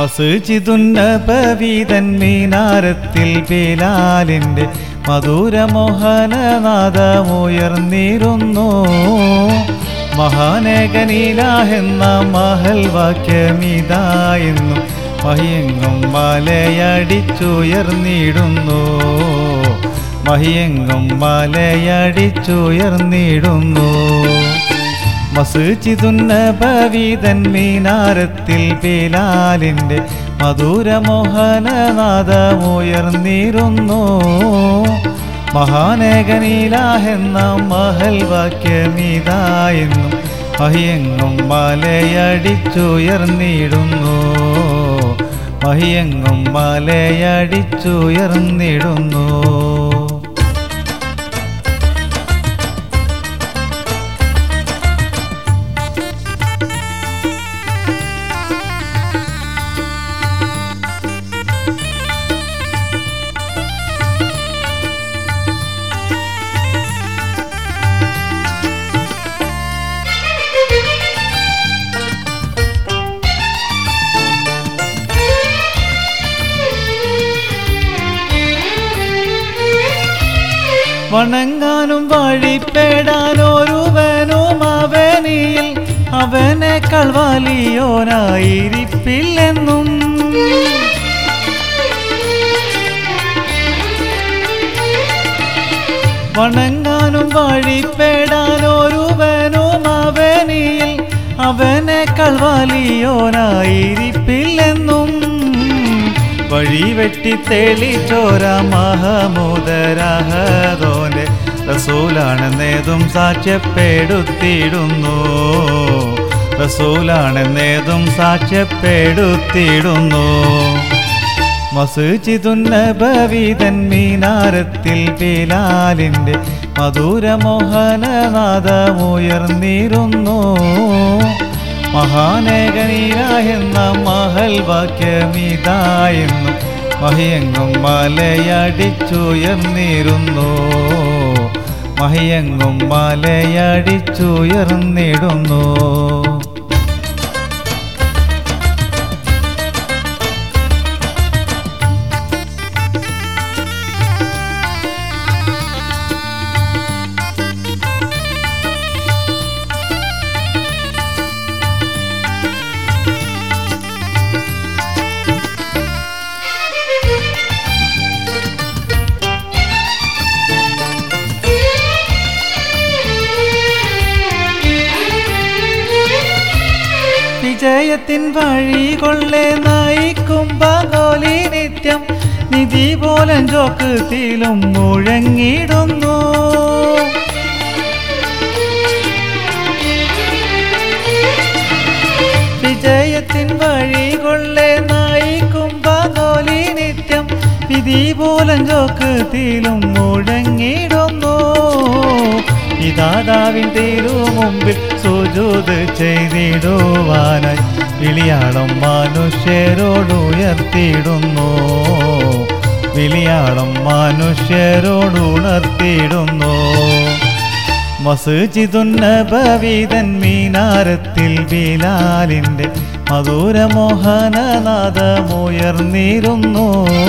മസ്ജിദുന്നബവീതൻ മീനാരത്തിൽ ബിലാലിൻ്റെ മധുരമോഹനനാദമുയർന്നിരുന്നു മഹാനേകനീലാഹെന്ന മഹൽ വാക്യമിതായെന്നും മഹിയെങ്ങും മലയടിച്ചുയർന്നിടുന്നു മഹിയെങ്ങും മലയടിച്ചുയർന്നിടുന്നു മസ്ജിദുന്നബവീതൻ മീനാരത്തിൽ ബിലാലിൻ്റെ മധുരമോഹനനാദമുയർന്നിരുന്നു മഹാനേകനീലാഹെന്ന മഹൽ വാക്യമിതായെന്നും മഹിയെങ്ങും മലയടിച്ചുയർന്നിടുന്നു മഹിയെങ്ങും മലയടിച്ചുയർന്നിടുന്നു വണങ്ങാനും വഴിപ്പെടാനൊരുവനും അവനിയിൽ അവനേക്കാൾ വലിയോനായിരിപ്പില്ലെന്നും വണങ്ങാനും വഴിപ്പെടാനൊരുവനും അവനിയിൽ അവനേക്കാൾ വലിയോനായിരിപ്പില്ലെന്നും വഴി വെട്ടി തെളിച്ചോര മഹമൂദരഹദോന്റെ റസൂലാണെന്നേതും സാക്ഷ്യപ്പെടുത്തിയിടുന്നു റസൂലാണെന്നേതും സാക്ഷ്യപ്പെടുത്തിയിടുന്നു മസ്ജിദുന്നബവീതൻ മീനാരത്തിൽ ബിലാലിൻ്റെ മധുരമോഹനനാദമുയർന്നിരുന്നു മഹാനേകനീരായെന്ന മഹൽ വാക്യമിതായെന്നും മഹിയെങ്ങും മലയടിച്ചുയർന്നിരുന്നു മഹിയെങ്ങും മലയടിച്ചുയർന്നിടുന്നു വിജയത്തിൻ വഴി കൊള്ളെ നയിക്കും പകോലി നിത്യം നിധി പോലെ ജോക്കത്തിലും മുഴങ്ങിടുന്നു വിജയത്തിൻ വഴി കൊള്ളെ നയിക്കും പകോലി നിത്യം വിധി പോലെ ജോക്കത്തിലും മുഴങ്ങിടുന്നു ഇതാദാവിൻ തിരു മുമ്പിൽ സുജൂത് ചെയ്തിടുവാനായി വിളിയാളം മനുഷ്യരോടുയർത്തിയിടുന്നു വിളിയാളം മനുഷ്യരോടുണർത്തിയിടുന്നു മസ്ജിദുന്നബവീതൻ മീനാരത്തിൽ ബിലാലിൻ്റെ മധുരമോഹനനാദമുയർന്നിരുന്നു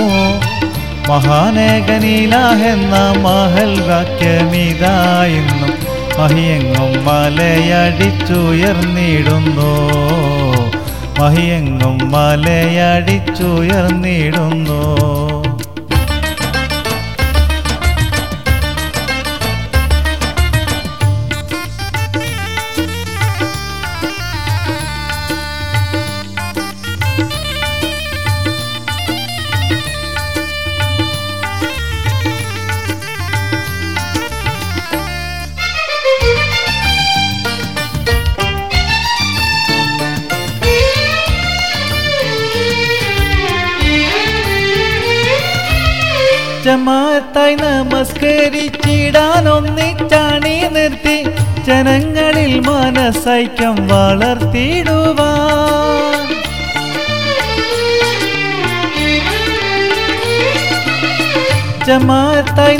മഹാനേകനീലാഹെന്ന മഹൽ വാക്യമിതായെന്നും മഹിയെങ്ങും മലയടിച്ചുയർന്നിടുന്നു മഹിയെങ്ങും മലയടിച്ചുയർന്നിടുന്നു ജമാഅത്തായി നമസ്കരിച്ചിടാനൊന്നിച്ചാണി നിർത്തി ജനങ്ങളിൽ മനസൈക്യം വളർത്തിയിടുവാൻ ജമാഅത്തായി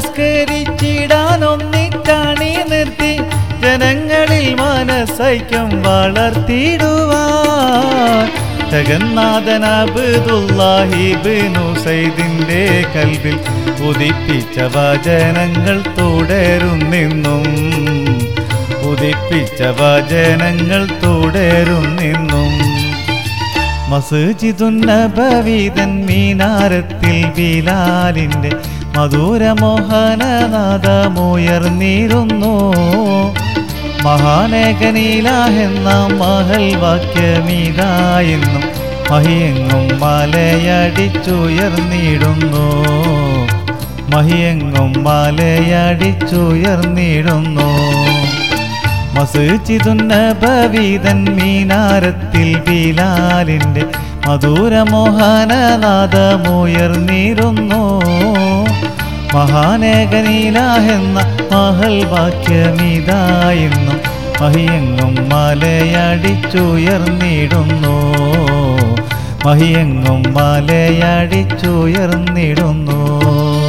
നമസ്കരിച്ചിടാനൊന്നിച്ചാണി നിർത്തി ജനങ്ങളിൽ മനസൈക്യം വളർത്തിയിടുവാൻ ജഗന്നാഥൻ അബ്ദുല്ലാഹിബിനു സൈദിന്റെ കൽവിൽ ഉദിപ്പിച്ച വചനങ്ങൾ തുടരുന്നിന്നും ഉദിപ്പിച്ച വചനങ്ങൾ തുടരുന്നിന്നും മസ്ജിദുന്നബവീതൻ മീനാരത്തിൽ ബിലാലിൻ്റെ മധുരമോഹനനാദമുയർന്നിരുന്നു മഹാനേകനീലാഹെന്ന മഹൽ വാക്യമീതായെന്നും മഹിയെങ്ങും മലയടിച്ചുയർന്നിടുന്നു മഹിയെങ്ങും മലയടിച്ചുയർന്നിടുന്നു മസ്ജിദുന്നബവീതൻ മീനാരത്തിൽ ബിലാലിൻ്റെ മധുരമോഹനനാദമുയർന്നിരുന്നു മഹാനേകനീലാഹെന്ന മഹൽ വാക്യമീതായെന്നും മഹിയെങ്ങും മലയടിച്ചുയർന്നിടുന്നു മഹിയെങ്ങും മലയടിച്ചുയർന്നിടുന്നു